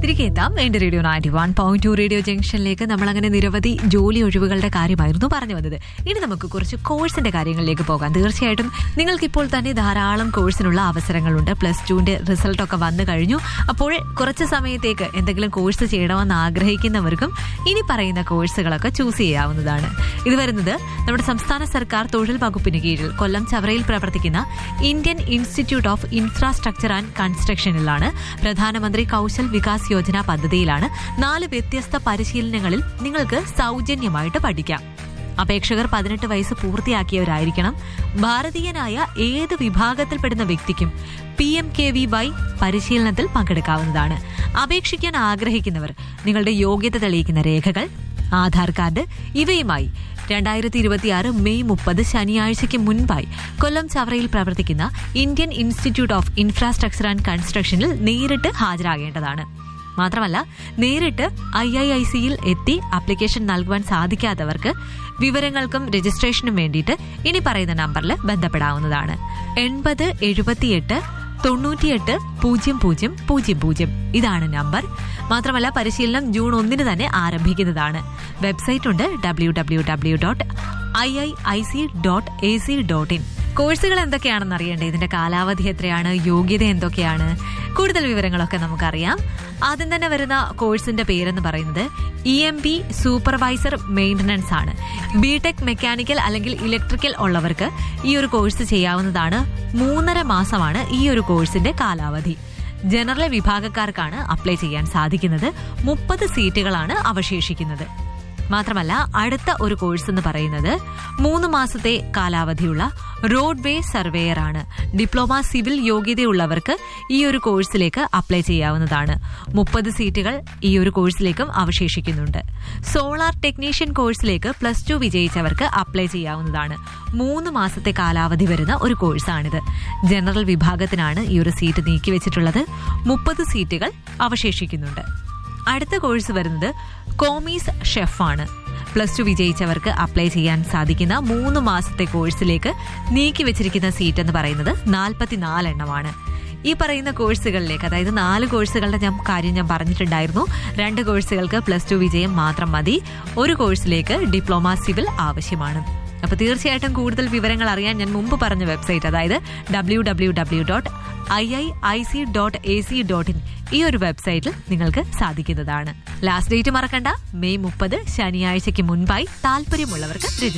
തിരികെ എത്താം എന്റെ radio ninety one point two radio ജംഗ്ഷനിലേക്ക് നമ്മൾ അങ്ങനെ നിരവധി ജോലി ഒഴിവുകളുടെ കാര്യമായിരുന്നു പറഞ്ഞു വന്നത് ഇനി നമുക്ക് കുറച്ച് കോഴ്സിന്റെ കാര്യങ്ങളിലേക്ക് പോകാം തീർച്ചയായിട്ടും നിങ്ങൾക്കിപ്പോൾ തന്നെ ധാരാളം കോഴ്സിനുള്ള അവസരങ്ങളുണ്ട് പ്ലസ് ടുവിന്റെ റിസൾട്ട് ഒക്കെ വന്നു കഴിഞ്ഞു അപ്പോൾ കുറച്ച് സമയത്തേക്ക് എന്തെങ്കിലും കോഴ്സ് ചെയ്യണമെന്ന് ആഗ്രഹിക്കുന്നവർക്കും ഇനി പറയുന്ന കോഴ്സുകളൊക്കെ ചൂസ് ചെയ്യാവുന്നതാണ് ഇത് വരുന്നത് നമ്മുടെ സംസ്ഥാന സർക്കാർ തൊഴിൽ വകുപ്പിന് കീഴിൽ കൊല്ലം ചവറയിൽ പ്രവർത്തിക്കുന്ന Indian institute of infrastructure and കൺസ്ട്രക്ഷനിലാണ് പ്രധാനമന്ത്രി കൗശൽ വികാസ് യോജന പദ്ധതിയിലാണ് നാല് വ്യത്യസ്ത പരിശീലനങ്ങളിൽ നിങ്ങൾക്ക് സൗജന്യമായിട്ട് പഠിക്കാം അപേക്ഷകർ പതിനെട്ട് വയസ്സ് പൂർത്തിയാക്കിയവരായിരിക്കണം ഭാരതീയനായ ഏത് വിഭാഗത്തിൽപ്പെടുന്ന വ്യക്തിക്കും P M K V Y പരിശീലനത്തിൽ പങ്കെടുക്കാവുന്നതാണ് അപേക്ഷിക്കാൻ ആഗ്രഹിക്കുന്നവർ നിങ്ങളുടെ യോഗ്യത തെളിയിക്കുന്ന രേഖകൾ ആധാർ കാർഡ് ഇവയുമായി രണ്ടായിരത്തി ഇരുപത്തിയാറ് മെയ് മുപ്പത് ശനിയാഴ്ചയ്ക്ക് മുൻപായി കൊല്ലം ചവറയിൽ പ്രവർത്തിക്കുന്ന Indian institute of infrastructure and കൺസ്ട്രക്ഷനിൽ നേരിട്ട് ഹാജരാകേണ്ടതാണ് മാത്രമല്ല നേരിട്ട് ഐ ഐ ഐ സിയിൽ എത്തി ആപ്ലിക്കേഷൻ നൽകുവാൻ സാധിക്കാത്തവർക്ക് വിവരങ്ങൾക്കും രജിസ്ട്രേഷനും വേണ്ടിയിട്ട് ഇനി പറയുന്ന നമ്പറിൽ ബന്ധപ്പെടാവുന്നതാണ് എൺപത് എഴുപത്തിയെട്ട് തൊണ്ണൂറ്റിയെട്ട് പൂജ്യം പൂജ്യം പൂജ്യം പൂജ്യം ഇതാണ് നമ്പർ മാത്രമല്ല പരിശീലനം ജൂൺ ഒന്നിന് തന്നെ ആരംഭിക്കുന്നതാണ് വെബ്സൈറ്റ് ഉണ്ട് W W W dot I I I C dot A C dot in കോഴ്സുകൾ എന്തൊക്കെയാണെന്ന് അറിയണ്ടേ ഇതിന്റെ കാലാവധി എത്രയാണ് യോഗ്യത എന്തൊക്കെയാണ് കൂടുതൽ വിവരങ്ങളൊക്കെ നമുക്കറിയാം ആദ്യം തന്നെ വരുന്ന കോഴ്സിന്റെ പേരെന്ന് പറയുന്നത് E M B supervisor maintenance ആണ് ബി ടെക് മെക്കാനിക്കൽ അല്ലെങ്കിൽ ഇലക്ട്രിക്കൽ ഉള്ളവർക്ക് ഈ ഒരു കോഴ്സ് ചെയ്യാവുന്നതാണ് മൂന്നര മാസമാണ് ഈ ഒരു കോഴ്സിന്റെ കാലാവധി ജനറൽ വിഭാഗക്കാർക്കാണ് അപ്ലൈ ചെയ്യാൻ സാധിക്കുന്നത് മുപ്പത് സീറ്റുകളാണ് അവശേഷിക്കുന്നത് മാത്രമല്ല അടുത്ത ഒരു കോഴ്സ് എന്ന് പറയുന്നത് മൂന്ന് മാസത്തെ കാലാവധിയുള്ള റോഡ് വേ സർവേയർ ആണ് ഡിപ്ലോമ സിവിൽ യോഗ്യതയുള്ളവർക്ക് ഈ ഒരു കോഴ്സിലേക്ക് അപ്ലൈ ചെയ്യാവുന്നതാണ് മുപ്പത് സീറ്റുകൾ ഈ ഒരു കോഴ്സിലേക്കും അവശേഷിക്കുന്നുണ്ട് സോളാർ ടെക്നീഷ്യൻ കോഴ്സിലേക്ക് പ്ലസ് ടു വിജയിച്ചവർക്ക് അപ്ലൈ ചെയ്യാവുന്നതാണ് മൂന്ന് മാസത്തെ കാലാവധി വരുന്ന ഒരു കോഴ്സാണിത് ജനറൽ വിഭാഗത്തിനാണ് ഈ ഒരു സീറ്റ് നീക്കിവെച്ചിട്ടുള്ളത് മുപ്പത് സീറ്റുകൾ അവശേഷിക്കുന്നുണ്ട് അടുത്ത കോഴ്സ് വരുന്നത് കോമീസ് ഷെഫാണ് പ്ലസ് ടു വിജയിച്ചവർക്ക് അപ്ലൈ ചെയ്യാൻ സാധിക്കുന്ന മൂന്ന് മാസത്തെ കോഴ്സിലേക്ക് നീക്കി വെച്ചിരിക്കുന്ന സീറ്റ് എന്ന് പറയുന്നത് നാൽപ്പത്തിനാല് എണ്ണമാണ് ഈ പറയുന്ന കോഴ്സുകളിലേക്ക് അതായത് നാല് കോഴ്സുകളുടെ ഞാൻ കാര്യം ഞാൻ പറഞ്ഞിട്ടുണ്ടായിരുന്നു രണ്ട് കോഴ്സുകൾക്ക് പ്ലസ് ടു വിജയം മാത്രം മതി ഒരു കോഴ്സിലേക്ക് ഡിപ്ലോമ സിവിൽ ആവശ്യമാണ് അപ്പൊ തീർച്ചയായിട്ടും കൂടുതൽ വിവരങ്ങൾ അറിയാൻ ഞാൻ മുമ്പ് പറഞ്ഞ വെബ്സൈറ്റ് അതായത് W W W dot I I I C dot A C dot in ഈ ഒരു വെബ്സൈറ്റിൽ നിങ്ങൾക്ക് സാധിക്കുന്നതാണ് ലാസ്റ്റ് ഡേറ്റ് മറക്കണ്ട മെയ് മുപ്പത് ശനിയാഴ്ചയ്ക്ക് മുൻപായി താല്പര്യമുള്ളവർക്ക് രജിസ്റ്റർ